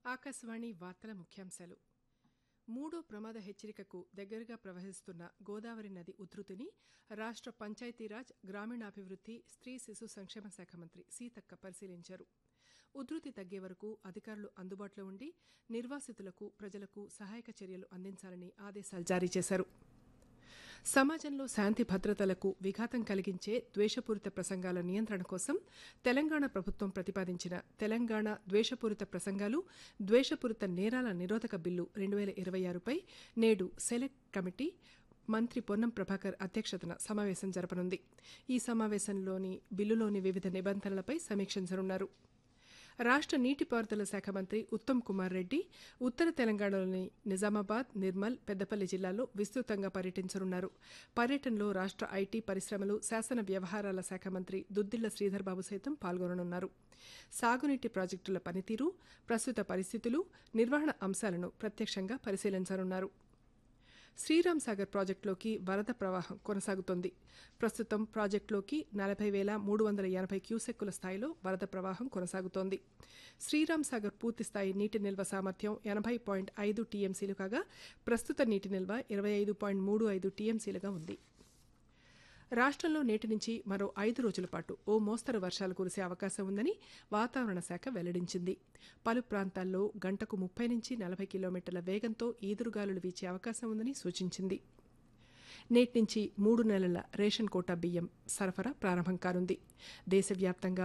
ఆకాశవాణి వార్తల ముఖ్యాంశాలు మూడో ప్రమాద హెచ్చరికకు దగ్గరగా ప్రవహిస్తున్న గోదావరి నది ఉధృతిని రాష్ట్ర పంచాయతీరాజ్ గ్రామీణాభివృద్ది స్త్రీ శిశు సంక్షేమ శాఖ మంత్రి సీతక్క పరిశీలించారు ఉధృతి తగ్గే వరకు అధికారులు అందుబాటులో ఉండి నిర్వాసితులకు ప్రజలకు సహాయక చర్యలు అందించాలని ఆదేశాలు జారీ చేశారు సమాజంలో శాంతి భద్రతలకు విఘాతం కలిగించే ద్వేషపూరిత ప్రసంగాల నియంత్రణ కోసం తెలంగాణ ప్రభుత్వం ప్రతిపాదించిన తెలంగాణ ద్వేషపూరిత ప్రసంగాలు ద్వేషపూరిత నేరాల నిరోధక బిల్లు రెండు వేల ఇరవై ఆరుపై నేడు సెలెక్ట్ కమిటీ మంత్రి పొన్నం ప్రభాకర్ అధ్యక్షతన సమావేశం జరపనుంది ఈ సమావేశంలోని బిల్లులోని వివిధ నిబంధనలపై సమీక్షించనున్నారు రాష్ట్ర నీటిపారుదల శాఖ మంత్రి ఉత్తమ్ కుమార్ రెడ్డి ఉత్తర తెలంగాణలోని నిజామాబాద్ నిర్మల్ పెద్దపల్లి జిల్లాల్లో విస్తృతంగా పర్యటించనున్నారు పర్యటనలో రాష్ట్ర ఐటీ పరిశ్రమలు శాసన వ్యవహారాల శాఖ మంత్రి దుద్దిళ్ల శ్రీధర్బాబు సైతం పాల్గొననున్నారు సాగునీటి ప్రాజెక్టుల పనితీరు ప్రస్తుత పరిస్థితులు నిర్వహణ అంశాలను ప్రత్యక్షంగా పరిశీలించనున్నారు శ్రీరామ్ సాగర్ ప్రాజెక్టులోకి వరద ప్రవాహం కొనసాగుతోంది ప్రస్తుతం ప్రాజెక్టులోకి నలభై వేల మూడు వందల ఎనభై క్యూసెక్కుల స్థాయిలో వరద ప్రవాహం కొనసాగుతోంది శ్రీరామ్ సాగర్ పూర్తి స్థాయి నీటి నిల్వ సామర్థ్యం ఎనభై పాయింట్ ఐదు టీఎంసీలు కాగా ప్రస్తుత నీటి నిల్వ ఇరవై ఐదు పాయింట్ మూడు ఐదు టీఎంసీలుగా ఉంది రాష్ట్రంలో నేటి నుంచి మరో ఐదు రోజుల పాటు ఓ మోస్తరు వర్షాలు కురిసే అవకాశం ఉందని వాతావరణ శాఖ వెల్లడించింది పలు ప్రాంతాల్లో గంటకు ముప్పై నుంచి నలభై కిలోమీటర్ల వేగంతో ఈదురుగాలులు వీచే అవకాశం ఉందని సూచించింది నేటి నుంచి మూడు నెలల రేషన్ కోటా బియ్యం సరఫరా ప్రారంభం కానుంది దేశవ్యాప్తంగా